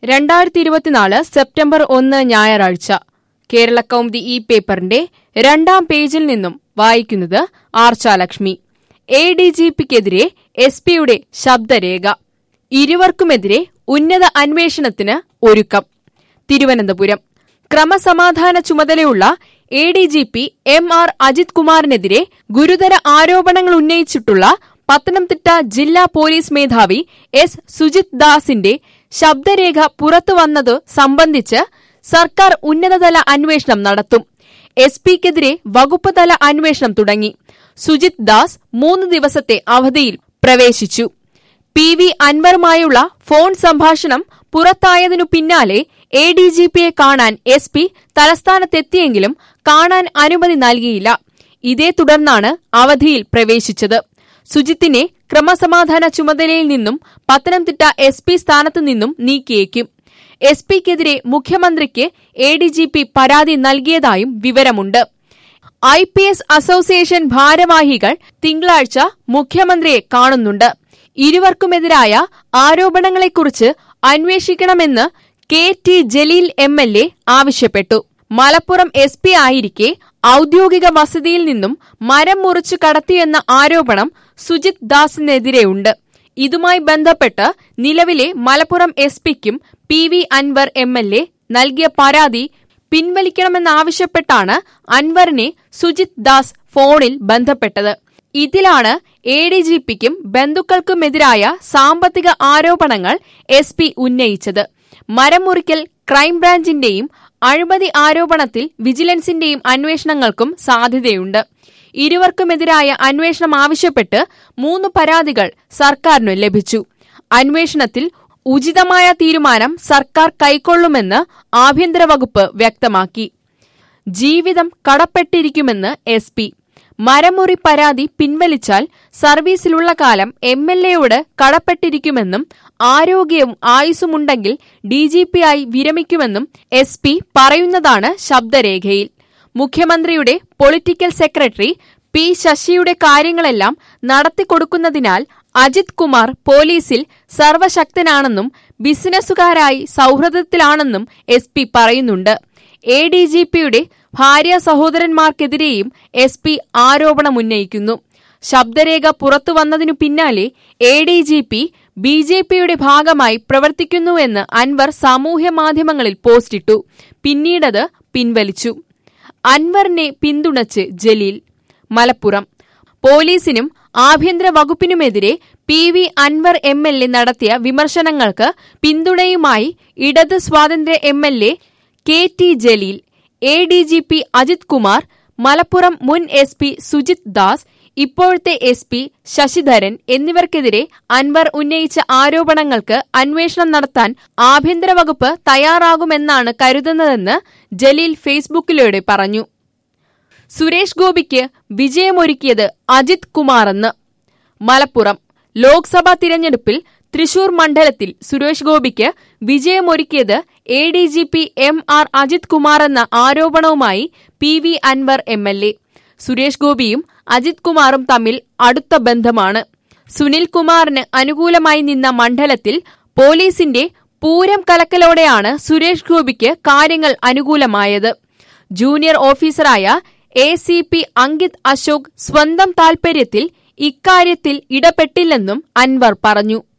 രണ്ടായിരത്തി ഇരുപത്തിനാല് സെപ്റ്റംബർ ഒന്ന് ഞായറാഴ്ച കേരള കൗമുദി ഈ പേപ്പറിന്റെ രണ്ടാം പേജിൽ നിന്നും വായിക്കുന്നത് ആർച്ചാലക്ഷ്മി എ ഡി ജി പിക്കെതിരെ എസ് പിയുടെ ശബ്ദരേഖ ഇരുവർക്കുമെതിരെ ഉന്നത അന്വേഷണത്തിന് ഒരുക്കം തിരുവനന്തപുരം ക്രമസമാധാന ചുമതലയുള്ള A D G P M R Ajith കുമാറിനെതിരെ ഗുരുതര ആരോപണങ്ങൾ ഉന്നയിച്ചിട്ടുള്ള പത്തനംതിട്ട ജില്ലാ പോലീസ് മേധാവി എസ് സുജിത് ദാസിന്റെ ശബ്ദരേഖ പുറത്തുവന്നത് സംബന്ധിച്ച് സർക്കാർ ഉന്നതതല അന്വേഷണം നടത്തും എസ് പിക്കെതിരെ വകുപ്പ് തല അന്വേഷണം തുടങ്ങി സുജിത് ദാസ് മൂന്ന് ദിവസത്തെ അവധിയിൽ പ്രവേശിച്ചു പി വി അൻവറുമായുള്ള ഫോൺ സംഭാഷണം പുറത്തായതിനു പിന്നാലെ എ ഡി ജി പിയെ കാണാൻ എസ് പി തലസ്ഥാനത്തെത്തിയെങ്കിലും കാണാൻ അനുമതി നൽകിയില്ല ഇതേ തുടർന്നാണ് അവധിയിൽ പ്രവേശിച്ചത് സുജിത്തിനെ ക്രമസമാധാന ചുമതലയിൽ നിന്നും പത്തനംതിട്ട എസ് പി സ്ഥാനത്തു നിന്നും നീക്കിയേക്കും എസ് പിക്കെതിരെ മുഖ്യമന്ത്രിക്ക് എ ഡി ജി പി പരാതി നൽകിയതായും വിവരമുണ്ട് ഐ പി എസ് അസോസിയേഷൻ ഭാരവാഹികൾ തിങ്കളാഴ്ച മുഖ്യമന്ത്രിയെ കാണുന്നുണ്ട് ഇരുവർക്കുമെതിരായ ആരോപണങ്ങളെക്കുറിച്ച് അന്വേഷിക്കണമെന്ന് K T Jaleel M L A ആവശ്യപ്പെട്ടു മലപ്പുറം എസ് പി ആയിരിക്കെ ഔദ്യോഗിക വസതിയിൽ നിന്നും മരം മുറിച്ചു കടത്തിയെന്ന ആരോപണം സുജിത് ദാസിനെതിരെയുണ്ട് ഇതുമായി ബന്ധപ്പെട്ട് നിലവിലെ മലപ്പുറം എസ് പിക്കും P V Anvar M L A നൽകിയ പരാതി പിൻവലിക്കണമെന്നാവശ്യപ്പെട്ടാണ് അൻവറിനെ സുജിത് ദാസ് ഫോണിൽ ബന്ധപ്പെട്ടത് ഇതിലാണ് എ ഡി ജി പിക്കും ബന്ധുക്കൾക്കുമെതിരായ സാമ്പത്തിക ആരോപണങ്ങൾ എസ് പി ഉന്നയിച്ചത് മരമുറിക്കൽ ക്രൈംബ്രാഞ്ചിന്റെയും അഴിമതി ആരോപണത്തിൽ വിജിലൻസിന്റെയും അന്വേഷണങ്ങൾക്കും സാധ്യതയുണ്ട് ഇരുവർക്കുമെതിരായ അന്വേഷണം ആവശ്യപ്പെട്ട് മൂന്ന് പരാതികൾ സർക്കാരിനു ലഭിച്ചു അന്വേഷണത്തിൽ ഉചിതമായ തീരുമാനം സർക്കാർ കൈക്കൊള്ളുമെന്ന് ആഭ്യന്തര വകുപ്പ് വ്യക്തമാക്കി ജീവിതം കടപ്പെട്ടിരിക്കുമെന്ന് എസ് പി മരമുറി പരാതി പിൻവലിച്ചാൽ സർവീസിലുള്ള കാലം എം എൽ എയോട് കടപ്പെട്ടിരിക്കുമെന്നും ആരോഗ്യവും ആയുസ്സുമുണ്ടെങ്കിൽ ഡി ജി പി ആയി വിരമിക്കുമെന്നും എസ് പി പറയുന്നതാണ് ശബ്ദരേഖയിൽ മുഖ്യമന്ത്രിയുടെ പൊളിറ്റിക്കൽ സെക്രട്ടറി പി ശശിയുടെ കാര്യങ്ങളെല്ലാം നടത്തിക്കൊടുക്കുന്നതിനാൽ അജിത് കുമാർ പോലീസിൽ സർവശക്തനാണെന്നും ബിസിനസ്സുകാരായി സൗഹൃദത്തിലാണെന്നും എസ് പി പറയുന്നുണ്ട് എ ഡി ജി പിയുടെ ഭാര്യ സഹോദരന്മാർക്കെതിരെയും എസ് പി ആരോപണമുന്നയിക്കുന്നു ശബ്ദരേഖ പുറത്തുവന്നതിനു പിന്നാലെ A D G P B J പിയുടെ ഭാഗമായി പ്രവർത്തിക്കുന്നുവെന്ന് അൻവർ സാമൂഹ്യ മാധ്യമങ്ങളിൽ പോസ്റ്റിട്ടു പിന്നീടത് പിൻവലിച്ചു അൻവറിനെ പിന്തുണച്ച് ജലീൽ മലപ്പുറം പോലീസിനും ആഭ്യന്തര വകുപ്പിനുമെതിരെ P V Anvar M L A നടത്തിയ വിമർശനങ്ങൾക്ക് പിന്തുണയുമായി ഇടത് സ്വാതന്ത്ര്യ M L A K T Jaleel A D G P Ajith Kumar Malappuram മുൻ എസ് പി സുജിത് ദാസ് ഇപ്പോഴത്തെ എസ് പി ശശിധരൻ എന്നിവർക്കെതിരെ അൻവർ ഉന്നയിച്ച ആരോപണങ്ങൾക്ക് അന്വേഷണം നടത്താൻ ആഭ്യന്തര വകുപ്പ് തയ്യാറാകുമെന്നാണ് കരുതുന്നതെന്ന് ജലീൽ ഫേസ്ബുക്കിലൂടെ പറഞ്ഞു സുരേഷ് ഗോപിക്ക് വിജയമൊരുക്കിയത് അജിത് കുമാറെന്ന് മലപ്പുറം ലോക്സഭാ തിരഞ്ഞെടുപ്പിൽ തൃശൂർ മണ്ഡലത്തിൽ സുരേഷ് ഗോപിക്ക് വിജയമൊരുക്കിയത് A D G P M R Ajith Kumar എന്ന ആരോപണവുമായി P V Anvar M L A Suresh ഗോപിയും അജിത് കുമാറും തമ്മിൽ അടുത്ത ബന്ധമാണ് സുനിൽ കുമാറിന് അനുകൂലമായി നിന്ന മണ്ഡലത്തിൽ പോലീസിന്റെ പൂരം കലക്കലോടെയാണ് സുരേഷ് ഗോപിക്ക് കാര്യങ്ങൾ അനുകൂലമായത് ജൂനിയർ ഓഫീസറായ A C P Ankit Ashok സ്വന്തം താൽപര്യത്തിൽ ഇക്കാര്യത്തിൽ ഇടപെട്ടില്ലെന്നും അൻവർ പറഞ്ഞു